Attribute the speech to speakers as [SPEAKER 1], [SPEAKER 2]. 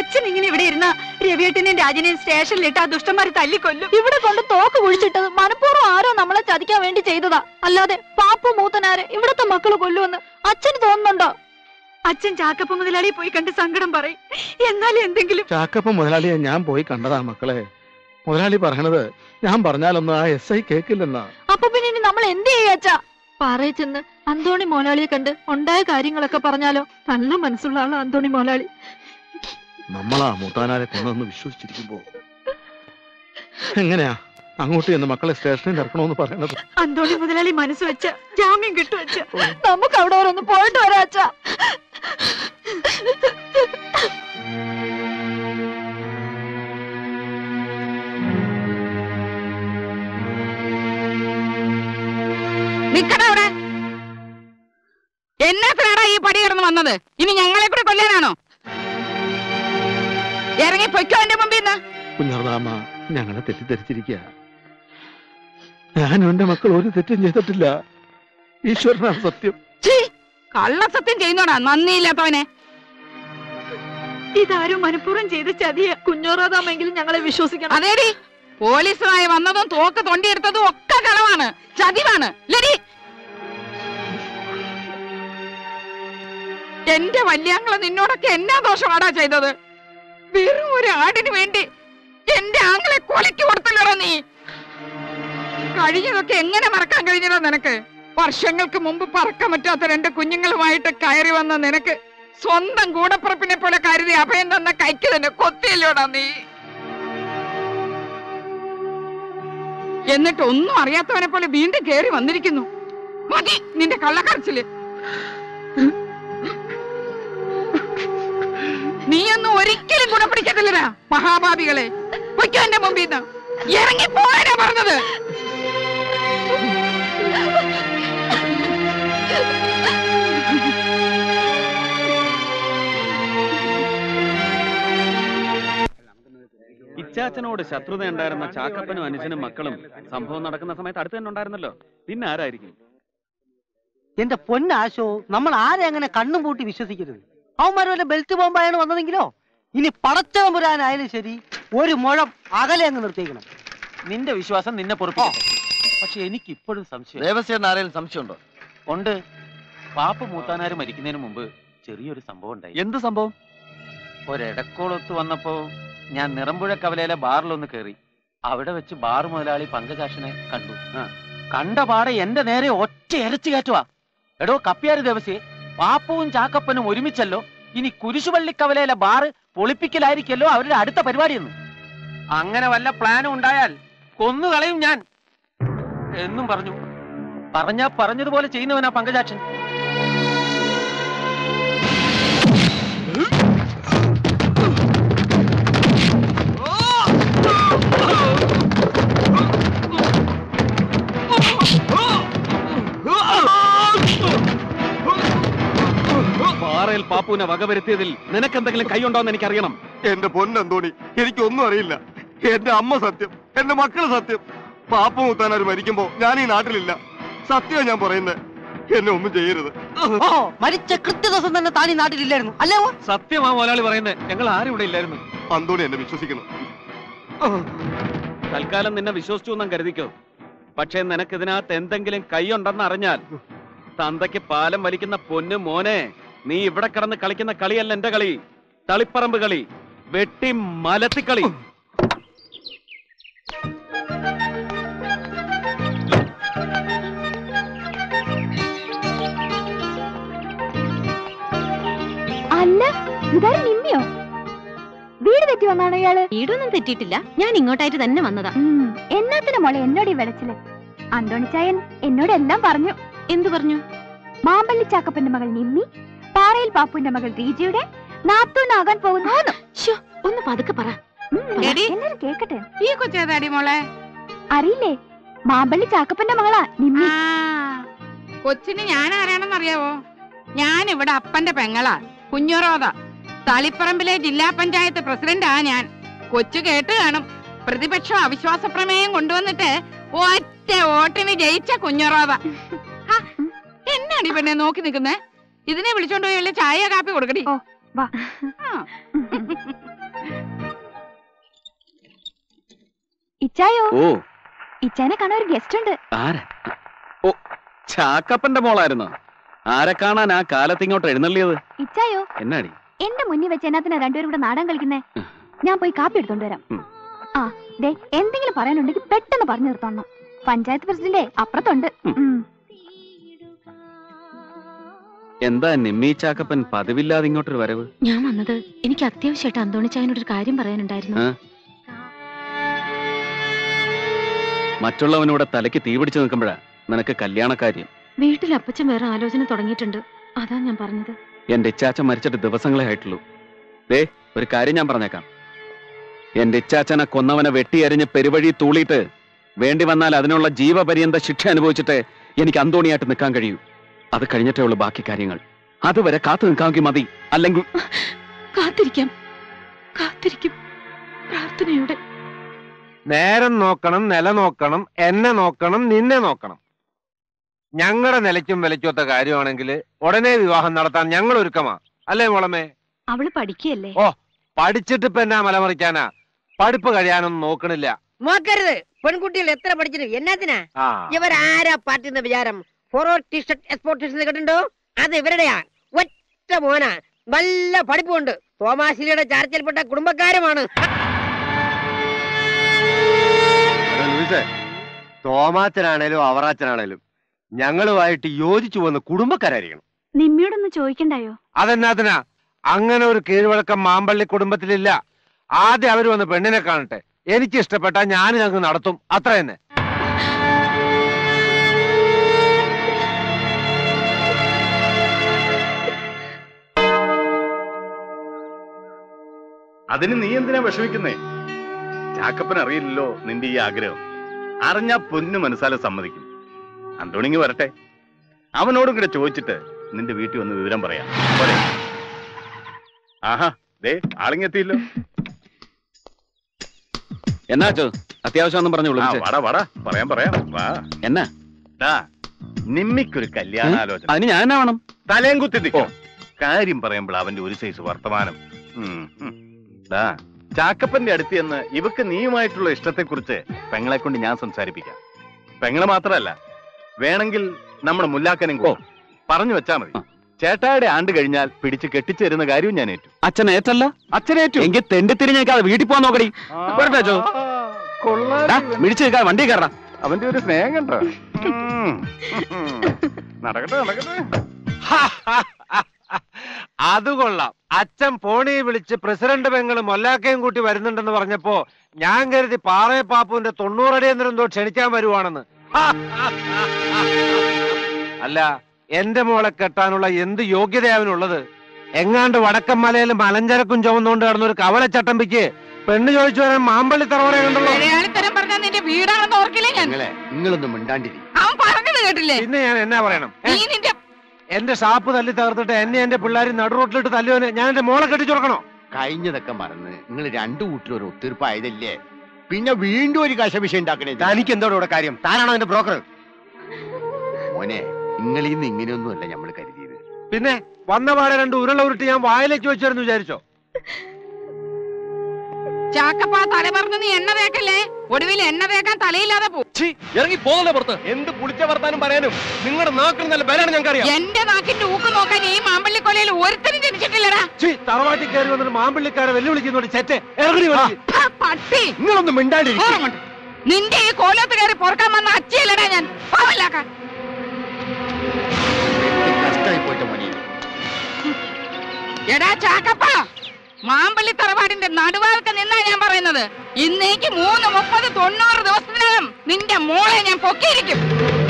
[SPEAKER 1] അച്ഛൻ ഇങ്ങനെ ഇവിടെ ഇരുന്ന രവിയേട്ടനെയും രാജനെയും സ്റ്റേഷനിലിട്ട് ആ ദുഷ്ടന്മാര് തല്ലിക്കൊല്ലും ഇവിടെ കൊണ്ട് തോക്ക് കുഴിച്ചിട്ടത് മനഃപൂർവ്വം ആരോ നമ്മളെ ചതിക്കാൻ വേണ്ടി ചെയ്തതാ അല്ലാതെ പാപ്പു മൂത്തനാരെ ഇവിടത്തെ മക്കള് കൊല്ലുമെന്ന് അച്ഛന് തോന്നുന്നുണ്ടോ അച്ഛൻ ചാക്കപ്പ മുതലാളി പോയി കണ്ട് സങ്കടം പറയും എന്നാലും എന്തെങ്കിലും
[SPEAKER 2] ചാക്കപ്പ മുതലാളിയെ ഞാൻ പോയി കണ്ടതാ മക്കളെ മുതലാളി പറയണത് ഞാൻ പറഞ്ഞാലൊന്നും ആ എസ് ഐ കേക്കില്ലെന്നാ
[SPEAKER 1] അപ്പൊ പിന്നെ ഇനി നമ്മൾ എന്ത് ചെയ്യാച്ചാ പാറയിൽ ചെന്ന് അന്തോണി മോലാളിയെ കണ്ട് ഉണ്ടായ കാര്യങ്ങളൊക്കെ പറഞ്ഞാലോ നല്ല മനസ്സുള്ള ആളാ അന്തോണി മോലാളി
[SPEAKER 2] നമ്മളാ മൂത്താനാരെ കൊന്നതെന്ന് വിശ്വസിച്ചിരിക്കുമ്പോ എങ്ങനെയാ അങ്ങോട്ട് ചെന്ന് മക്കളെ സ്റ്റേഷനിൽ ഇറക്കണമെന്ന് പറയണത്
[SPEAKER 1] അന്തോണി മുതലാളി മനസ്സ് വെച്ച ജാമ്യം കിട്ടും അച്ഛ നമുക്ക് അവിടെ വരെ ഒന്ന് പോയിട്ട് വരാം അച്ഛാ
[SPEAKER 3] നിക്കടാ അവിടെ എന്നാത്തിനാടാ ഈ പടി കിടന്ന് വന്നത് ഇനി ഞങ്ങളെ കൂടെ കൊല്ലാനാണോ ഇറങ്ങി പൊയ്ക്കോ എന്റെ മുമ്പിൽ നിന്ന്
[SPEAKER 2] കുഞ്ഞർദാമ ഞങ്ങളെ തെറ്റിദ്ധരിച്ചിരിക്കുക ഞാനും എന്റെ മക്കൾ ഒരു തെറ്റും ചെയ്തിട്ടില്ല ഈശ്വരനാണ് സത്യം
[SPEAKER 3] ഛീ, കള്ളസത്യം ചെയ്യുന്നോടാ നന്ദിയില്ലാത്തവനെ
[SPEAKER 1] ഇതാരും മനഃപൂർവ്വം ചെയ്ത ചതിയ കുഞ്ഞോറാതാമെങ്കിലും ഞങ്ങളെ വിശ്വസിക്കണം
[SPEAKER 3] അതേടി പോലീസുമായി വന്നതും തോക്ക് തൊണ്ടിയെടുത്തതും ഒക്കെ കളവാണ് ചതിവാണ് ലടി എന്റെ വല്യാങ്ങളെ നിന്നോടൊക്കെ എന്നാ ദോഷമാടാ ചെയ്തത് വെറും ഒരു ആടിന് വേണ്ടി എന്റെ ആങ്ങളെ കൊലയ്ക്ക് കൊടുത്തല്ലോടാ നീ കഴിഞ്ഞതൊക്കെ എങ്ങനെ മറക്കാൻ കഴിഞ്ഞതാ നിനക്ക് വർഷങ്ങൾക്ക് മുമ്പ് പറക്കാൻ പറ്റാത്ത രണ്ട് കുഞ്ഞുങ്ങളുമായിട്ട് കയറി വന്ന നിനക്ക് സ്വന്തം കൂടപ്പുറപ്പിനെ പോലെ കരുതി അഭയം തന്ന കൈക്ക് തന്നെ കൊത്തിയല്ലോടാ നീ എന്നിട്ട് ഒന്നും അറിയാത്തവനെ പോലെ വീണ്ടും കേറി വന്നിരിക്കുന്നു മതി നിന്റെ കള്ളക്കരച്ചില് നീയൊന്നും ഒരിക്കലും ഗുണപിടിക്കത്തില്ലടാ മഹാഭാവികളെ പൊയ്ക്കോ എന്റെ മുമ്പിൽ നിന്ന് ഇറങ്ങി പോകാനാ പറഞ്ഞത്
[SPEAKER 4] ഇച്ചാച്ചനോട് ശത്രുത ഉണ്ടായിരുന്ന ചാക്കപ്പനും അനുജനും മക്കളും സംഭവം നടക്കുന്ന സമയത്ത് അടുത്ത് തന്നെ ഉണ്ടായിരുന്നല്ലോ പിന്നെ ആരായിരിക്കും
[SPEAKER 5] എന്റെ പൊന്നാശോ നമ്മൾ ആരെ അങ്ങനെ കണ്ണും പൂട്ടി വിശ്വസിക്കരുത് അവന്മാർ വല്ല ബെൽറ്റ് ബോംബായാണ് വന്നതെങ്കിലോ ഇനി പടച്ചതമ്പുരാനായാലും ശരി ഒരു മുഴം അകലെ അങ്ങ് നിർത്തിയേക്കണം
[SPEAKER 6] നിന്റെ വിശ്വാസം നിന്നെ പൊറപ്പിക്കട്ടെ പക്ഷെ എനിക്ക് ഇപ്പോഴും സംശയം
[SPEAKER 7] ദേവസ്വം ആരെങ്കിലും സംശയമുണ്ടോ
[SPEAKER 6] ഉണ്ട് പാപ്പ മൂത്താനാര് മരിക്കുന്നതിന് മുമ്പ് ചെറിയൊരു സംഭവം ഉണ്ടായി
[SPEAKER 4] എന്ത് സംഭവം
[SPEAKER 6] ഒരിടക്കോളൊത്ത് വന്നപ്പോ ഞാൻ നിറമ്പുഴ കവലയിലെ ബാറിലൊന്ന് കയറി അവിടെ വെച്ച് ബാർ മുതലാളി പങ്കജാക്ഷനെ കണ്ടു ആ, കണ്ട പാടെ എന്റെ നേരെ ഒറ്റ ഇരച്ചു കയറ്റുവാ എടോ കപ്പിയാര് ദേവസ്യേ പാപ്പവും ചാക്കപ്പനും ഒരുമിച്ചല്ലോ ഇനി കുരിശുപള്ളി കവലയിലെ ബാറ് പൊളിപ്പിക്കലായിരിക്കല്ലോ അവരുടെ അടുത്ത പരിപാടിയെന്ന് അങ്ങനെ വല്ല പ്ലാനും ഉണ്ടായാൽ കൊന്നുകളയും ഞാൻ എന്നും പറഞ്ഞു പറഞ്ഞ പറഞ്ഞതുപോലെ ചെയ്യുന്നവനാ പങ്കജാക്ഷൻ
[SPEAKER 4] പാറയിൽ പാപ്പുവിനെ വകവരുത്തിയതിൽ നിനക്കെന്തെങ്കിലും കൈയുണ്ടോന്ന് എനിക്കറിയണം
[SPEAKER 7] എന്റെ പൊന്നെന്തോണി എനിക്കൊന്നും അറിയില്ല എന്റെ അമ്മ സത്യം എന്റെ മക്കള് സത്യം പാപ്പ മുത്താനാര് മരിക്കുമ്പോ ഞാൻ ഈ നാട്ടിലില്ല സത്യമാണ് ഞാൻ പറയുന്നത് എന്നെ ഒന്നും ചെയ്യരുത്
[SPEAKER 5] ഓ മരിച്ച കൃത്യ ദിവസം തന്നെ താൻ ഈ നാട്ടിലില്ലായിരുന്നു അല്ലേ അവൻ?
[SPEAKER 4] സത്യമാ മുതലാളി പറയുന്നത് ഞങ്ങൾ ആരും ഇവിടെ ഇല്ലായിരുന്നു
[SPEAKER 7] അന്തോണി എന്നെ വിശ്വസിക്കണം
[SPEAKER 4] തൽക്കാലം നിന്നെ വിശ്വസിച്ചു എന്നും കരുതിക്കോ പക്ഷേ നിനക്ക് ഇതിനകത്ത് എന്തെങ്കിലും കൈയുണ്ടെന്ന് അറിഞ്ഞാൽ തന്തയ്ക്ക് പാലം വലിക്കുന്ന പൊന്നു മോനെ നീ ഇവിടെ കിടന്ന് കളിക്കുന്ന കളിയല്ല എന്റെ കളി തളിപ്പറമ്പ് കളി വെട്ടി മലത്തിക്കളി
[SPEAKER 8] അല്ല ഇതാരും നിമ്മിയോ വീട് തെറ്റി വന്നാണോ ഇയാള്
[SPEAKER 9] വീടൊന്നും തെറ്റിയിട്ടില്ല ഞാൻ ഇങ്ങോട്ടായിട്ട് തന്നെ വന്നതാ
[SPEAKER 8] ഉം, എന്നാത്തിന് മോളെ എന്നോട് ഈ വിളച്ചില് അന്തോണിച്ചായൻ എന്നോട് എല്ലാം പറഞ്ഞു
[SPEAKER 9] എന്തു പറഞ്ഞു
[SPEAKER 8] മാമ്പള്ളി ചാക്കപ്പന്റെ മകൾ നിമ്മി പാറയിൽ പാപ്പുന്റെ മകൾ റീജയുടെ നാത്തൂനാകാൻ പോകുന്നു
[SPEAKER 9] ശ്ശോ, ഒന്ന് പതുക്കെ പറ
[SPEAKER 3] എടി.
[SPEAKER 8] എല്ലാരും കേക്കട്ടെ
[SPEAKER 3] ഈ കൊച്ചേതാടി മോളെ
[SPEAKER 8] അറിയില്ലേ മാമ്പള്ളി ചാക്കപ്പന്റെ മകളാ നിമ്മി
[SPEAKER 3] ആ, കൊച്ചിന് ഞാൻ ആരാണെന്ന് അറിയാവോ ഞാൻ ഇവിടെ അപ്പന്റെ പെങ്ങളാ കുഞ്ഞുറോത തളിപ്പറമ്പിലെ ജില്ലാ പഞ്ചായത്ത് പ്രസിഡന്റാ ഞാൻ കൊച്ചു കേട്ട് കാണും പ്രതിപക്ഷം അവിശ്വാസ പ്രമേയം കൊണ്ടുവന്നിട്ട് ഒറ്റ വോട്ടിന് ജയിച്ച കുഞ്ഞുറോത ഹാ, എന്നാടി പെണ്ണെ നോക്കി നിൽക്കുന്നേ ഇതിനെ വിളിച്ചോണ്ട് പോയി വല്ല ചായ കാപ്പി കൊടുക്കടി
[SPEAKER 8] ഓ, വാ.
[SPEAKER 3] ആ.
[SPEAKER 8] ഇച്ചായോ
[SPEAKER 4] ഓ
[SPEAKER 8] ഇച്ചാനെ കാണാൻ ഒരു ഗസ്റ്റ് ഉണ്ട്
[SPEAKER 4] ആരാ ഓ ചാക്കപ്പന്റെ മോളായിരുന്നോ ആരെ കാണാൻ ആ കാലത്ത് ഇങ്ങോട്ട് എഴുന്നള്ളിയത്
[SPEAKER 8] ഇച്ചായോ
[SPEAKER 4] എന്നാടി
[SPEAKER 8] എന്റെ മുന്നിൽ വെച്ച് എന്നാത്തിനാ രണ്ടുപേരും കൂടെ നാടൻ കളിക്കുന്നേ ഞാൻ പോയി കാപ്പി എടുത്തോണ്ട് വരാം
[SPEAKER 4] ഉം.
[SPEAKER 8] ആ ദേ എന്തെങ്കിലും പറയാനുണ്ടെങ്കിൽ പെട്ടെന്ന് പറഞ്ഞു നിർത്തോണം പഞ്ചായത്ത് പ്രസിഡന്റ് അപ്പുറത്തുണ്ട്
[SPEAKER 4] ഉം.
[SPEAKER 8] ഉം.
[SPEAKER 4] എന്താ നിമ്മി ചാക്കപ്പൻ പതിവില്ലാതെ ഇങ്ങോട്ടൊരു വരവ്
[SPEAKER 9] ഞാൻ വന്നത് എനിക്ക് അത്യാവശ്യമായിട്ട് അന്തോണിച്ചായനോട് ഒരു കാര്യം പറയാനുണ്ടായിരുന്നു
[SPEAKER 4] ആ? മറ്റുള്ളവനൂടെ തലയ്ക്ക് തീ പിടിച്ചു നിൽക്കുമ്പോഴാ നിനക്ക് കല്യാണക്കാര്യം
[SPEAKER 9] വീട്ടിൽ അപ്പച്ചൻ വേറെ ആലോചന തുടങ്ങിയിട്ടുണ്ട് അതാ ഞാൻ പറഞ്ഞത്
[SPEAKER 4] എന്റെ ഇച്ചാച്ചൻ മരിച്ചിട്ട് ദിവസങ്ങളെ ആയിട്ടുള്ളൂ ദേ ഒരു കാര്യം ഞാൻ പറഞ്ഞേക്കാം എന്റെ ഇച്ചാച്ചനെ കൊന്നവനെ വെട്ടിയരിഞ്ഞ് പെരുവഴി തൂളിയിട്ട് വേണ്ടി വന്നാൽ അതിനുള്ള ജീവപര്യന്ത ശിക്ഷ അനുഭവിച്ചിട്ട് എനിക്ക് അന്തോണിയായിട്ട് നിൽക്കാൻ കഴിയൂ അത് കഴിഞ്ഞിട്ടേ ഉള്ളൂ ബാക്കി കാര്യങ്ങൾ അതുവരെ കാത്തു നിൽക്കാമെങ്കിൽ മതി അല്ലെങ്കിൽ
[SPEAKER 9] കാത്തിരിക്കാം കാത്തിരിക്കും പ്രാർത്ഥനയോടെ
[SPEAKER 10] നേരം നോക്കണം നില നോക്കണം എന്നെ നോക്കണം നിന്നെ നോക്കണം ഞങ്ങളുടെ നിലയ്ക്കും വിലയ്ക്കൊത്ത കാര്യമാണെങ്കിൽ ഉടനെ വിവാഹം നടത്താൻ ഞങ്ങൾ ഒരുക്കമാ അല്ലേ മോളമ്മേ
[SPEAKER 8] അവള് പഠിക്കുകയല്ലേ
[SPEAKER 10] ഓ പഠിച്ചിട്ട് ഇപ്പൊ എന്നാ മലമറിക്കാനാ പഠിപ്പ് കഴിയാനൊന്നും നോക്കണില്ല
[SPEAKER 11] നോക്കരുത് പെൺകുട്ടികൾ എത്ര പഠിച്ചിട്ട് എന്നാത്തിനാ
[SPEAKER 10] ആ
[SPEAKER 11] ഇവരാരാ പാർട്ടി എന്ന വിചാരം ഫോർവേഡ് ടീഷർട്ട് എക്സ്പോർട്ടേഷൻ കേട്ടിട്ടുണ്ടോ അത് ഇവരുടെയാ ഒറ്റ മോന നല്ല പഠിപ്പുണ്ട് തോമാശിലിയുടെ ചാർച്ചയിൽപ്പെട്ട കുടുംബക്കാരുമാണ്
[SPEAKER 7] എടാ ലൂയിസേ, തോമാച്ചനാണേലും അവറാച്ചനാണേലും ഞങ്ങളുമായിട്ട് യോജിച്ചു വന്ന് കുടുംബക്കാരായിരിക്കണം
[SPEAKER 8] നിമ്മിയോടൊന്ന് ചോദിക്കണ്ടായോ
[SPEAKER 10] അതെന്നാത്തിനാ അങ്ങനെ ഒരു കീഴ്വഴക്കം മാമ്പള്ളി കുടുംബത്തിലില്ല ആദ്യം അവര് വന്ന് പെണ്ണിനെ കാണട്ടെ എനിക്ക് ഇഷ്ടപ്പെട്ട ഞാൻ ഞങ്ങൾ നടത്തും അത്ര തന്നെ
[SPEAKER 12] അതിന് നീ എന്തിനാ വിഷമിക്കുന്നേ ചാക്കപ്പൻ അറിയില്ലല്ലോ നിന്റെ ഈ ആഗ്രഹം അറിഞ്ഞാ പൊന്നു മനസ്സാലെ സമ്മതിക്കും അന്തോണിങ്ങി വരട്ടെ അവനോടും കൂടെ ചോദിച്ചിട്ട് നിന്റെ വീട്ടിൽ വന്ന് വിവരം പറയാം പോരെ ആഹാ ദേ ആളിങ്ങെത്തിയല്ലോ
[SPEAKER 4] എന്നാച്ചോ അത്യാവശ്യം ഒന്നും പറഞ്ഞു
[SPEAKER 12] ആ
[SPEAKER 4] വിളിച്ചേ
[SPEAKER 12] വാടാ വാടാ പറയാം പറയാം വാ
[SPEAKER 4] എന്നാ
[SPEAKER 12] ടാ നിമ്മിക്കൊരു കല്യാണാലോചന
[SPEAKER 4] അതിന് ഞാൻ എന്നാ വേണം
[SPEAKER 12] തലയും കുത്തി നിൽക്കും കാര്യം പറയുമ്പോൾ അവന്റെ ഒരു സൈസ് വർത്തമാനം ഉം, ഉം. ദാ, ചാക്കപ്പന്റെ അടുത്ത് ചെന്ന് ഇവക്ക് നീയുമായിട്ടുള്ള ഇഷ്ടത്തെക്കുറിച്ച് പെങ്ങളെ കൊണ്ട് ഞാൻ സംസാരിപ്പിക്കാം പെങ്ങളെ മാത്രമല്ല വേണമെങ്കിൽ നമ്മുടെ മുല്ലാക്കനും കോ പറഞ്ഞു വെച്ചാ മതി ചേട്ടായുടെ ആണ്ട് കഴിഞ്ഞാൽ പിടിച്ച് കെട്ടിച്ചേരുന്ന കാര്യവും ഞാൻ ഏറ്റു
[SPEAKER 4] അച്ഛൻ ഏറ്റല്ല
[SPEAKER 12] അച്ഛനേറ്റു
[SPEAKER 4] എങ്കിൽ തെണ്ടിത്തിരിഞ്ഞേക്കാതെ വീട്ടിൽ പോകാൻ നോക്കടി വരട്ടെ അച്ചോ ഡാ, മിടിച്ച് നിൽക്കാതെ വണ്ടി കയറാ
[SPEAKER 12] അവന്റെ ഒരു സ്നേഹം കണ്ടോ ഉം. നടക്കട്ടെ നടക്കട്ടെ
[SPEAKER 10] അത് കൊള്ളാം അച്ഛൻ ഫോണിൽ വിളിച്ച് പ്രസിഡന്റ് പെങ്ങള് മൊല്ലാക്കയും കൂട്ടി വരുന്നുണ്ടെന്ന് പറഞ്ഞപ്പോ ഞാൻ കരുതി പാറേ പാപ്പുവിന്റെ തൊണ്ണൂറടി എന്തോ ക്ഷണിക്കാൻ വരുവാണെന്ന് അല്ല എന്റെ മോളെ കെട്ടാനുള്ള എന്ത് യോഗ്യത അവനുള്ളത് എങ്ങാണ്ട് വടക്കൻ മലയിൽ മലഞ്ചരക്കും ചുമന്നുകൊണ്ട് കിടന്ന ഒരു കവലച്ചട്ടമ്പിക്ക് പെണ്ണ് ചോദിച്ചു വരാൻ മാമ്പള്ളി തറവറ കണ്ടല്ലോ
[SPEAKER 3] മലയാളിത്തരം പറഞ്ഞാൽ നിന്റെ വീടാണെന്ന് ഓർക്കില്ലേ ഞാൻ
[SPEAKER 7] നിങ്ങളൊന്നും മിണ്ടാണ്ടിരി
[SPEAKER 3] അവൻ പറഞ്ഞത് കേട്ടില്ലേ
[SPEAKER 10] പിന്നെ ഞാൻ എന്നാ പറയണം ഏ?
[SPEAKER 3] നീ നിന്റെ
[SPEAKER 10] എന്റെ ഷാപ്പ് തല്ലി തകർത്തിട്ട് എന്നെ എന്റെ പിള്ളേർ നടുറോട്ടിലിട്ട് തല്ലുവന് ഞാൻ എന്റെ മോളെ കെട്ടിച്ചുറക്കണോ
[SPEAKER 7] കഴിഞ്ഞതൊക്കെ മറന്ന് നിങ്ങൾ രണ്ടു കൂട്ടിലും ഒരു ഒത്തീർപ്പായതല്ലേ പിന്നെ വീണ്ടും ഒരു കശവിഷയം ഉണ്ടാക്കണേ
[SPEAKER 10] തനിക്ക് എന്തോടെ ഇവിടെ കാര്യം താനാണോ എന്റെ ബ്രോക്കർ
[SPEAKER 7] മോനെ നിങ്ങളിൽ നിന്ന് ഇങ്ങനെയൊന്നുമല്ല നമ്മൾ കരുതിയത്
[SPEAKER 10] പിന്നെ വന്ന പാടെ രണ്ട് ഉരുള ഉരുട്ടി ഞാൻ വായിലേക്ക് വെച്ചായിരുന്നു വിചാരിച്ചോ
[SPEAKER 3] ചാക്കപ്പ തല പറഞ്ഞു നീ എണ്ണ തേക്കല്ലേ ഒടുവിൽ എണ്ണ തേക്കാൻ തലയില്ലാതെ പോകും
[SPEAKER 10] ഇറങ്ങി പോകുന്നേ പുറത്ത് എന്ത് പുളിച്ച വർത്താനം പറയാനും നിങ്ങളുടെ നാക്കിൽ നല്ല ബലാണ് ഞങ്ങൾക്ക് അറിയാം
[SPEAKER 3] എന്റെ നാക്കിന്റെ ഊക്ക് നോക്കാൻ ഈ മാമ്പള്ളിക്കൊലയിൽ ഒരുത്തരും ജനിച്ചിട്ടില്ലടാ
[SPEAKER 10] തറവാട്ടി കയറി വന്നിട്ട് മാമ്പിള്ളിക്കാരെ വെല്ലുവിളിക്കുന്നോട് ചെറ്റെ ഇറങ്ങി വെളിയിൽ.
[SPEAKER 3] ആ, പട്ടി
[SPEAKER 7] നിങ്ങളൊന്നും മിണ്ടാണ്ടിരിക്കും
[SPEAKER 3] ഓർമ്മണ്ട്. നിന്റെ ഈ കോലത്ത് കയറി പൊറക്കാൻ വന്ന അച്ചിയല്ലടാ ഞാൻ പാവല്ലാക്കാൻ
[SPEAKER 7] കഷ്ടായി പോയിട്ട് മോനെ
[SPEAKER 3] എടാ ചാക്കപ്പ മാമ്പള്ളി തറവാടിന്റെ നടുവാർക്ക് നിന്നാ ഞാൻ പറയുന്നത് ഇന്നേക്ക് മൂന്ന് മുപ്പത് തൊണ്ണൂറ് ദിവസത്തിനകം നിന്റെ മോളെ ഞാൻ പൊക്കിയിരിക്കും